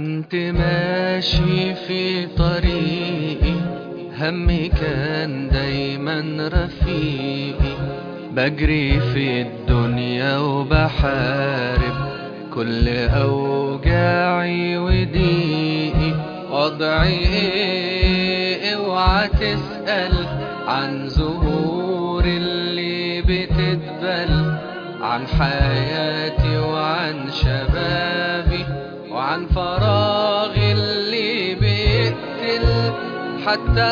كنت ماشي في طريقي همي كان دايما رفيقي بجري في الدنيا وبحارب كل أوجاعي وضيقي وضعي ايه اوعى تسأل عن زهور اللي بتدبل عن حياتي وعن شبابي وعن فراغي اللي بيقتل حتى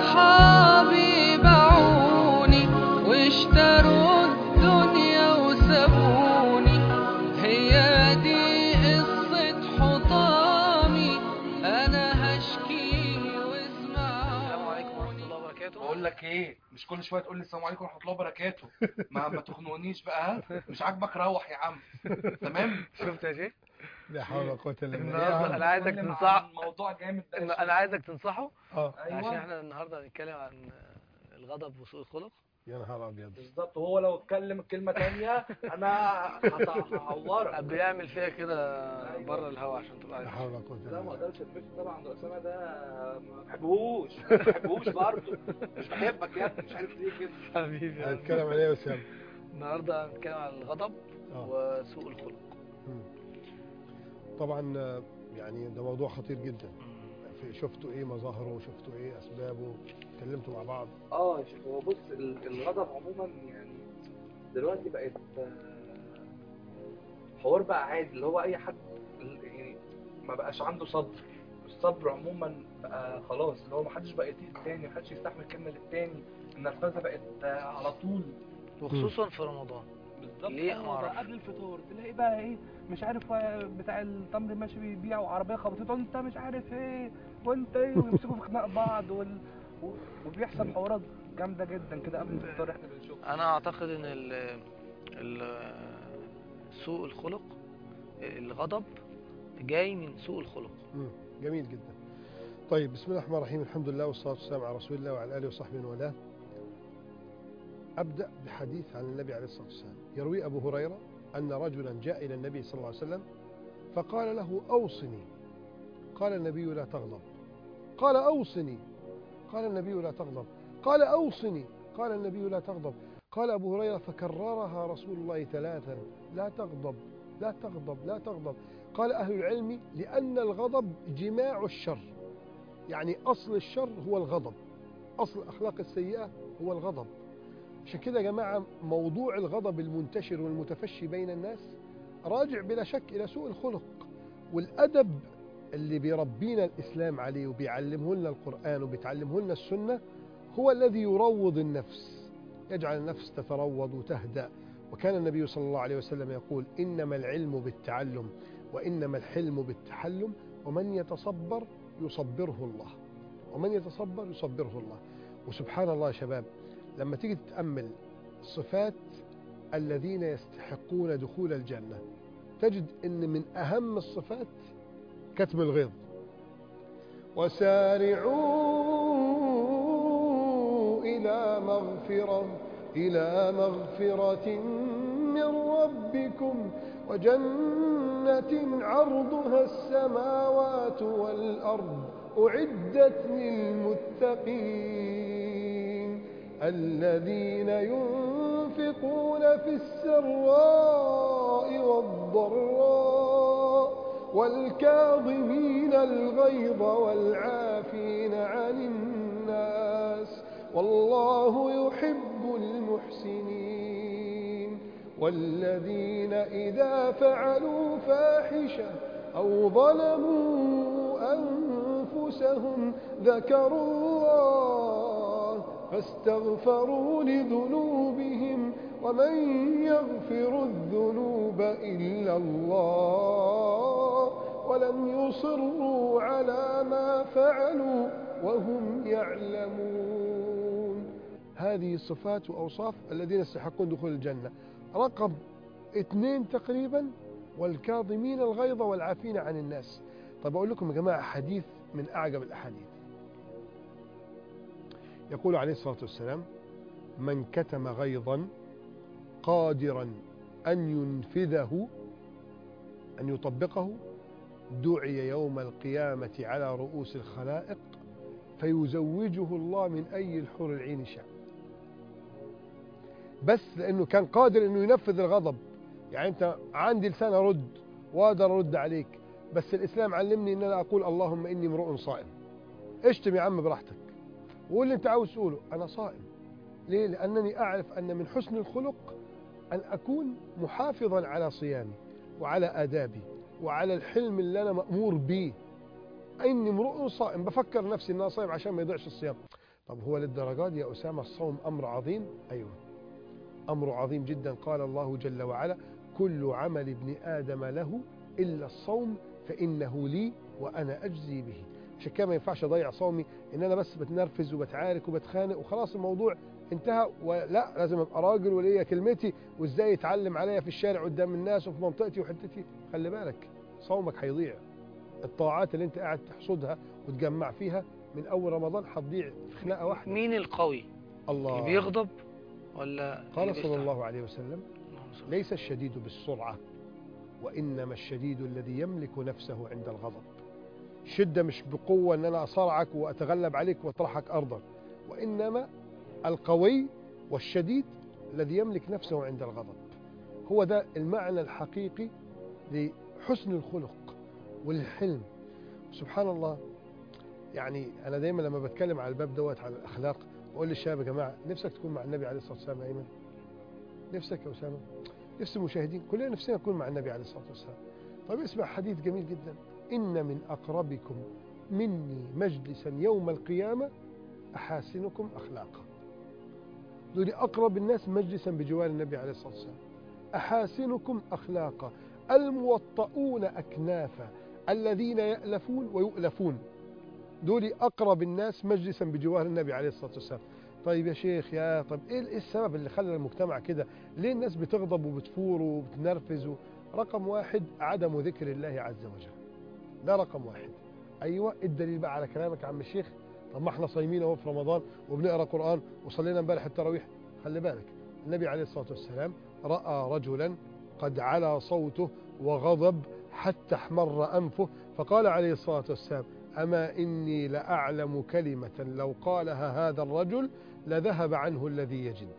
أصحابي باعوني واشتروا الدنيا وسابوني هي دي قصة حطامي أنا هشكي السلام عليكم ورحمة واسمعوني الله وبركاته بقول لك ايه مش كل شويه تقول لي السلام عليكم ورحمه الله وبركاته ما ما تخنقنيش بقى ها مش عاجبك روح يا عم تمام شفت يا شيخ لا حول ولا قوة الا بالله النهارده انا عايزك اتكلم تنصح عن موضوع جامد ده إن انا عايزك تنصحه اه أيوة. عشان احنا النهارده هنتكلم عن الغضب وسوء الخلق يا نهار ابيض بالظبط وهو لو اتكلم كلمه تانية انا هت- هعورك بيعمل فيها كده بره الهوا عشان تبقى لا عارف حول ولا قوة الا لا ما بالله اقدرش اتفق طبعا ده اسامه ده ما بحبهوش ما بحبهوش برضه مش بحبك يا ابني مش عارف ليه كده حبيبي هنتكلم عن ايه يا اسامه النهارده هنتكلم عن الغضب اه وسوء الخلق مم. طبعا آه، يعني ده موضوع خطير جدا في- شفتوا ايه مظاهره شفتوا ايه اسبابه اتكلمتوا مع بعض اه شوف هو بص ال- الغضب عموما يعني دلوقتي بقت آه، حوار بقى عادي اللي هو اي حد ال- يعني ما بقاش عنده صبر الصبر عموما بقى خلاص اللي هو ما حدش بقى يطيق التاني ما حدش يستحمل كلمه للتاني النرفزه بقت آه، على طول وخصوصا في رمضان بالظبط ليه؟ آه، ما ده أعرفش. قبل الفطار تلاقي بقى ايه مش عارف آه، بتاع التمر ماشي بيبيع وعربيه خبطته انت مش عارف ايه وانت ايه ويمسكوا في خناق بعض وال... و- وبيحصل حوارات جامده جدا كده قبل الفطار احنا بنشوفها انا اعتقد ان ال ال سوء الخلق الغضب جاي من سوء الخلق مم. جميل جدا طيب بسم الله الرحمن الرحيم الحمد لله والصلاة والسلام على رسول الله وعلى آله وصحبه وله أبدأ بحديث عن النبي عليه الصلاة والسلام يروي أبو هريرة أن رجلا جاء إلى النبي صلى الله عليه وسلم فقال له أوصني قال النبي لا تغضب قال أوصني قال النبي لا تغضب قال أوصني قال النبي لا تغضب قال أبو هريرة فكررها رسول الله ثلاثا لا تغضب لا تغضب لا تغضب قال أهل العلم لأن الغضب جماع الشر يعني أصل الشر هو الغضب أصل الأخلاق السيئة هو الغضب عشان كده يا جماعة موضوع الغضب المنتشر والمتفشي بين الناس راجع بلا شك إلى سوء الخلق والأدب اللي بيربينا الإسلام عليه وبيعلمه لنا القرآن وبيتعلمه لنا السنة هو الذي يروض النفس يجعل النفس تتروض وتهدأ وكان النبي صلى الله عليه وسلم يقول إنما العلم بالتعلم وإنما الحلم بالتحلم ومن يتصبر يصبره الله ومن يتصبر يصبره الله وسبحان الله يا شباب لما تيجي تتأمل صفات الذين يستحقون دخول الجنة تجد أن من أهم الصفات كتم الغيظ وسارعوا إلى مغفرة إلى مغفرة من ربكم وجنة عرضها السماوات والأرض أعدت للمتقين الذين ينفقون في السراء والضراء والكاظمين الغيظ والعافين عن الناس والله يحب المحسنين والذين إذا فعلوا فاحشة أو ظلموا أنفسهم ذكروا الله فاستغفروا لذنوبهم ومن يغفر الذنوب إلا الله ولم يصروا على ما فعلوا وهم يعلمون هذه الصفات وأوصاف الذين يستحقون دخول الجنة رقم اثنين تقريبا والكاظمين الغيظ والعافين عن الناس طب أقول لكم يا جماعة حديث من أعجب الأحاديث يقول عليه الصلاة والسلام من كتم غيظا قادرا أن ينفذه أن يطبقه دعي يوم القيامة على رؤوس الخلائق فيزوجه الله من أي الحور العين شاء بس لأنه كان قادر أنه ينفذ الغضب يعني أنت عندي لسان أرد وأقدر أرد عليك بس الإسلام علمني أن أنا أقول اللهم إني امرؤ صائم اشتم يا عم براحتك وقول اللي أنت عاوز تقوله أنا صائم ليه؟ لأنني أعرف أن من حسن الخلق أن أكون محافظا على صيامي وعلى آدابي وعلى الحلم اللي أنا مأمور به إني امرؤ صائم بفكر نفسي إن أنا صائم عشان ما يضيعش الصيام طب هو للدرجات دي يا أسامة الصوم أمر عظيم أيوه أمر عظيم جدا قال الله جل وعلا كل عمل ابن آدم له إلا الصوم فإنه لي وأنا أجزي به عشان كده ما ينفعش أضيع صومي إن أنا بس بتنرفز وبتعارك وبتخانق وخلاص الموضوع انتهى ولا لازم ابقى راجل وليا كلمتي وازاي يتعلم عليا في الشارع قدام الناس وفي منطقتي وحتتي خلي بالك صومك هيضيع الطاعات اللي انت قاعد تحصدها وتجمع فيها من اول رمضان هتضيع في خناقه واحده مين القوي الله اللي بيغضب ولا قال اللي صلى بيستحمل؟ الله عليه وسلم اللهم صل. ليس الشديد بالسرعه وانما الشديد الذي يملك نفسه عند الغضب شده مش بقوه ان انا اصارعك واتغلب عليك واطرحك ارضا وانما القوي والشديد الذي يملك نفسه عند الغضب هو ده المعنى الحقيقي لحسن الخلق والحلم سبحان الله يعني انا دايما لما بتكلم على الباب دوت على الاخلاق بقول للشباب يا جماعه نفسك تكون مع النبي عليه الصلاه والسلام يا ايمن نفسك يا اسامه نفس المشاهدين كلنا نفسنا نكون مع النبي عليه الصلاه والسلام طيب اسمع حديث جميل جدا ان من اقربكم مني مجلسا يوم القيامه احاسنكم اخلاقا دول أقرب الناس مجلسا بجوار النبي عليه الصلاة والسلام أحاسنكم أخلاقا الموطؤون أكنافا الذين يألفون ويؤلفون دول أقرب الناس مجلسا بجوار النبي عليه الصلاة والسلام طيب يا شيخ يا طب إيه إيه السبب اللي خلى المجتمع كده ليه الناس بتغضب وبتفور وبتنرفز رقم واحد عدم ذكر الله عز وجل ده رقم واحد أيوة الدليل بقى على كلامك يا عم الشيخ طب ما احنا صايمين اهو في رمضان وبنقرا قران وصلينا امبارح التراويح خلي بالك النبي عليه الصلاه والسلام راى رجلا قد علا صوته وغضب حتى احمر انفه فقال عليه الصلاه والسلام اما اني لاعلم كلمه لو قالها هذا الرجل لذهب عنه الذي يجد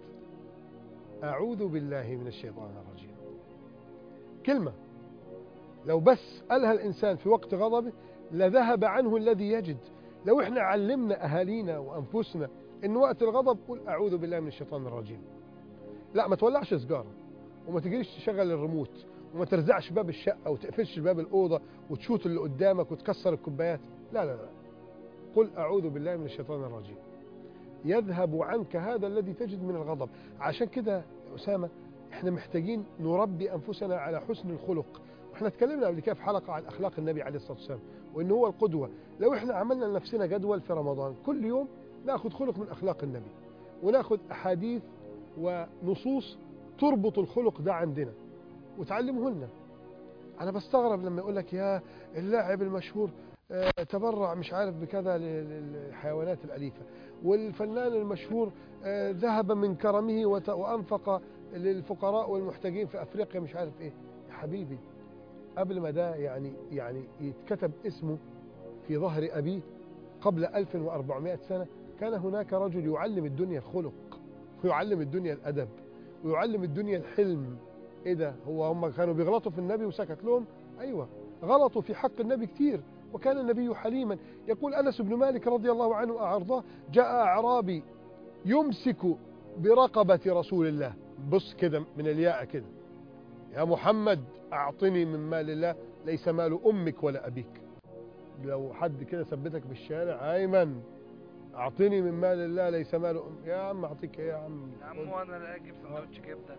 اعوذ بالله من الشيطان الرجيم كلمه لو بس قالها الانسان في وقت غضبه لذهب عنه الذي يجد لو احنا علمنا اهالينا وانفسنا ان وقت الغضب قول اعوذ بالله من الشيطان الرجيم لا ما تولعش سجاره وما تجريش تشغل الريموت وما ترزعش باب الشقه وتقفلش باب الاوضه وتشوت اللي قدامك وتكسر الكوبايات لا لا لا قل اعوذ بالله من الشيطان الرجيم يذهب عنك هذا الذي تجد من الغضب عشان كده يا اسامه احنا محتاجين نربي انفسنا على حسن الخلق واحنا اتكلمنا قبل كده في حلقه عن اخلاق النبي عليه الصلاه والسلام وان هو القدوه لو احنا عملنا لنفسنا جدول في رمضان كل يوم ناخذ خلق من اخلاق النبي وناخذ احاديث ونصوص تربط الخلق ده عندنا وتعلمه لنا انا بستغرب لما يقول لك يا اللاعب المشهور آه، تبرع مش عارف بكذا لل- للحيوانات الاليفه والفنان المشهور آه، ذهب من كرمه وت- وانفق للفقراء والمحتاجين في افريقيا مش عارف ايه يا حبيبي قبل ما ده يعني يعني يتكتب اسمه في ظهر أبيه قبل 1400 سنة كان هناك رجل يعلم الدنيا الخلق ويعلم الدنيا الأدب ويعلم الدنيا الحلم إيه ده هو هم كانوا بيغلطوا في النبي وسكت لهم أيوة غلطوا في حق النبي كتير وكان النبي حليما يقول أنس بن مالك رضي الله عنه وأرضاه جاء أعرابي يمسك برقبة رسول الله بص كده من الياء كده يا محمد أعطني من مال الله ليس مال أمك ولا أبيك لو حد كده ثبتك بالشارع أيمن أعطني من مال الله ليس مال أمك يا عم أعطيك إيه يا عم يا عم خد. وانا لا اجيب سندوتش كبده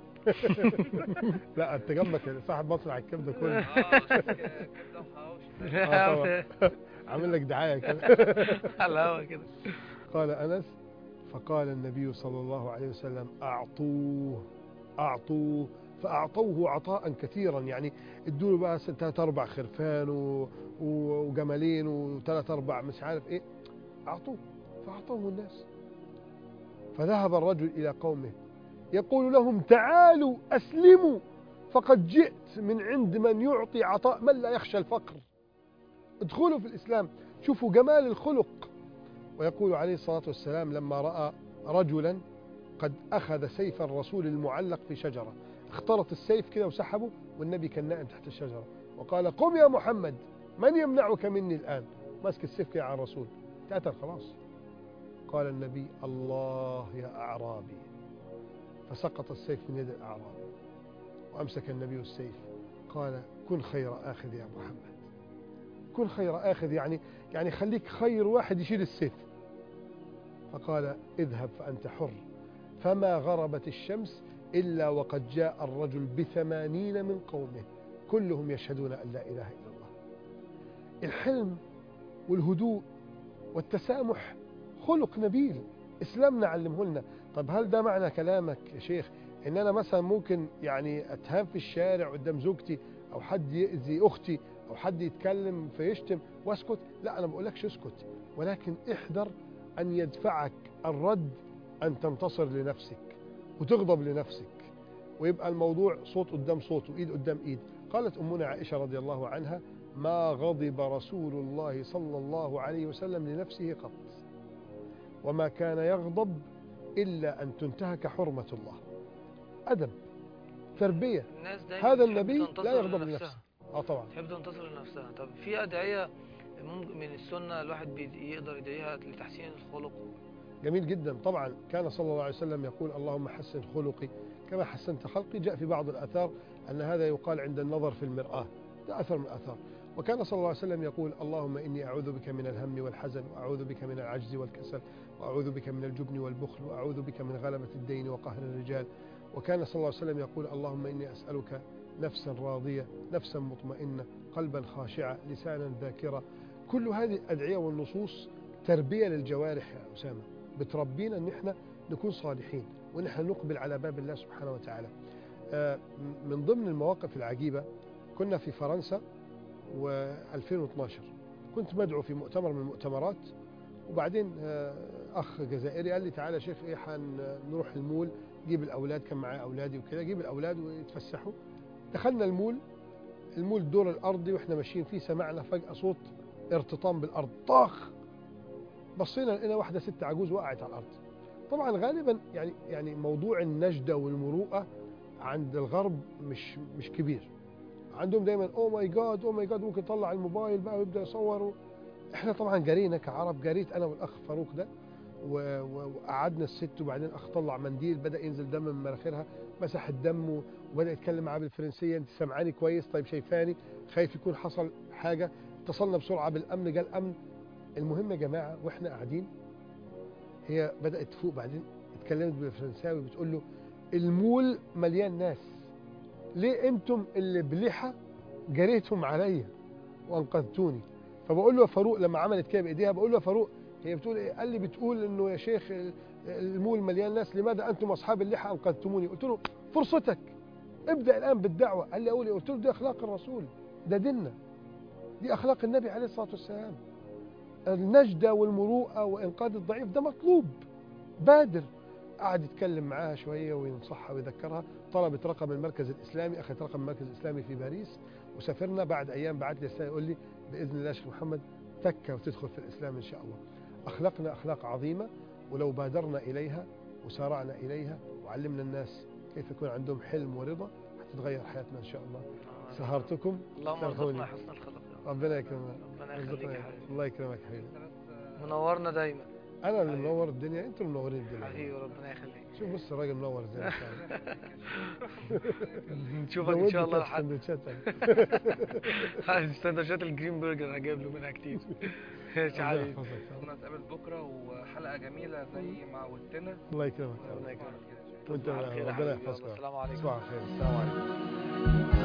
لا أنت جنبك صاحب مصنع الكبدة كله كبده وحواوشي آه طبعا. عامل لك دعاية كده على الهوا كده قال أنس فقال النبي صلى الله عليه وسلم أعطوه أعطوه فأعطوه عطاء كثيرا يعني ادوا له بقى ثلاث أربع خرفان و- و- وجملين وثلاث أربع مش عارف إيه أعطوه فأعطوه الناس فذهب الرجل إلى قومه يقول لهم تعالوا أسلموا فقد جئت من عند من يعطي عطاء من لا يخشى الفقر ادخلوا في الإسلام شوفوا جمال الخلق ويقول عليه الصلاة والسلام لما رأى رجلا قد أخذ سيف الرسول المعلق في شجرة اخترط السيف كده وسحبه والنبي كان نائم تحت الشجرة وقال قم يا محمد من يمنعك مني الآن ماسك السيف كده على الرسول تأتى خلاص قال النبي الله يا أعرابي فسقط السيف من يد الأعرابي وأمسك النبي السيف قال كن خير آخذ يا محمد كن خير آخذ يعني يعني خليك خير واحد يشيل السيف فقال اذهب فأنت حر فما غربت الشمس إلا وقد جاء الرجل بثمانين من قومه كلهم يشهدون أن لا إله إلا الله الحلم والهدوء والتسامح خلق نبيل إسلامنا علمه لنا طب هل ده معنى كلامك يا شيخ إن أنا مثلا ممكن يعني أتهان في الشارع قدام زوجتي أو حد يأذي أختي أو حد يتكلم فيشتم واسكت لا أنا ما بقولكش اسكت ولكن احذر أن يدفعك الرد أن تنتصر لنفسك وتغضب لنفسك ويبقى الموضوع صوت قدام صوت وإيد قدام إيد قالت أمنا عائشة رضي الله عنها ما غضب رسول الله صلى الله عليه وسلم لنفسه قط وما كان يغضب إلا أن تنتهك حرمة الله أدب تربية الناس دايما هذا تحب النبي تنتصر لا يغضب لنفسها. لنفسه اه طبعا تحب تنتصر لنفسها طب في أدعية ممكن من السنة الواحد بي- يقدر يدعيها لتحسين الخلق جميل جدا طبعا كان صلى الله عليه وسلم يقول اللهم حسن خلقي كما حسنت خلقي جاء في بعض الآثار أن هذا يقال عند النظر في المرآة ده أثر من الآثار وكان صلى الله عليه وسلم يقول اللهم إني أعوذ بك من الهم والحزن وأعوذ بك من العجز والكسل وأعوذ بك من الجبن والبخل وأعوذ بك من غلبة الدين وقهر الرجال وكان صلى الله عليه وسلم يقول اللهم إني أسألك نفسا راضية نفسا مطمئنة قلبا خاشعا لسانا ذاكرا كل هذه الأدعية والنصوص تربية للجوارح يا أسامة بتربينا ان احنا نكون صالحين وان احنا نقبل على باب الله سبحانه وتعالى آه، م- من ضمن المواقف العجيبة كنا في فرنسا و2012 كنت مدعو في مؤتمر من المؤتمرات وبعدين آه، اخ جزائري قال لي تعالى يا شيخ ايه هنروح المول جيب الاولاد كان معايا اولادي وكده جيب الاولاد ويتفسحوا دخلنا المول المول الدور الارضي واحنا ماشيين فيه سمعنا فجأة صوت ارتطام بالارض طاخ بصينا لقينا واحدة ست عجوز وقعت على الأرض طبعا غالبا يعني يعني موضوع النجدة والمروءة عند الغرب مش مش كبير عندهم دايما او ماي جاد او ماي جاد ممكن يطلع الموبايل بقى ويبدا يصور و... احنا طبعا جرينا كعرب جريت انا والاخ فاروق ده و- و- وقعدنا الست وبعدين الاخ طلع منديل بدا ينزل دم من مناخيرها مسح الدم و- وبدا يتكلم معاه بالفرنسيه انت سامعاني كويس طيب شايفاني خايف يكون حصل حاجه اتصلنا بسرعه بالامن جاء الامن المهم يا جماعه واحنا قاعدين هي بدات تفوق بعدين اتكلمت بالفرنساوي بتقول له المول مليان ناس ليه انتم اللي بلحى جريتم عليا وانقذتوني فبقول له يا فاروق لما عملت كده بايديها بقول له يا فاروق هي بتقول ايه قال لي بتقول انه يا شيخ ال- المول مليان ناس لماذا انتم اصحاب اللحى انقذتموني قلت له فرصتك ابدا الان بالدعوه قال لي اقول ايه قلت له دي اخلاق الرسول ده ديننا دي اخلاق النبي عليه الصلاه والسلام النجدة والمروءة وإنقاذ الضعيف ده مطلوب بادر قعد يتكلم معاها شوية وينصحها ويذكرها طلبت رقم المركز الإسلامي أخذت رقم المركز الإسلامي في باريس وسافرنا بعد أيام بعت لي رسالة يقول لي بإذن الله شيخ محمد تكة وتدخل في الإسلام إن شاء الله أخلاقنا أخلاق عظيمة ولو بادرنا إليها وسارعنا إليها وعلمنا الناس كيف يكون عندهم حلم ورضا هتتغير حياتنا إن شاء الله سهرتكم اللهم سامحوني. ارزقنا حسن الخلق يا رب. ربنا يكرمك ربنا يخليك يا حبيبي الله يكرمك حبيبي منورنا دايما انا اللي حبيبي. منور الدنيا انتوا اللي منورين الدنيا حبيبي ربنا يخليك شوف بص الراجل منور ازاي ما شاء الله نشوفك ان شاء الله زودت لحد سندوتشات سندوتشات الجرين برجر انا جايب له منها كتير ماشي يا الله حبيبي يحفظك. كنا نتقابل بكره وحلقه جميله زي ما قلتنا الله يكرمك ربنا يكرمك وانت تصبح على خير يا ربنا حبيبي. يحفظك يلا، السلام عليكم صباح الخير السلام عليكم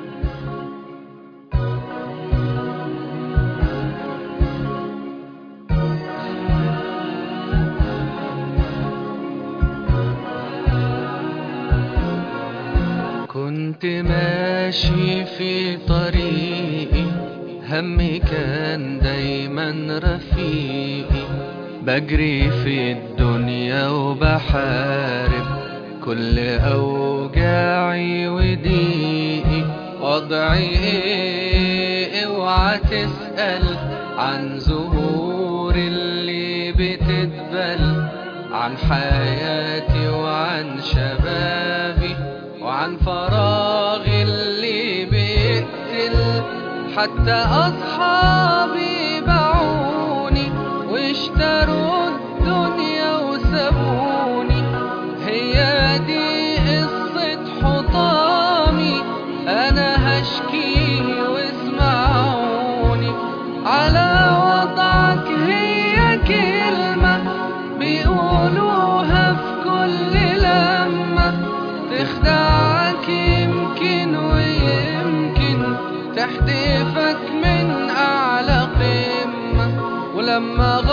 كنت ماشي في طريقي همي كان دايما رفيقي بجري في الدنيا وبحارب كل أوجاعي وضيقي وضعي ايه اوعى اوعى تسأل عن زهور اللي بتدبل عن حياتي وعن شبابي وعن فراغي اللي بيقتل حتى أصحابي باعوني واشتروا الدنيا وسابوني هي دي قصة حطامي أنا هشكي واسمعوني على وضعك هي كلمة بيقولوها في كل لمة تخدعك يمكن ويمكن تحدفك من أعلى قمة ولما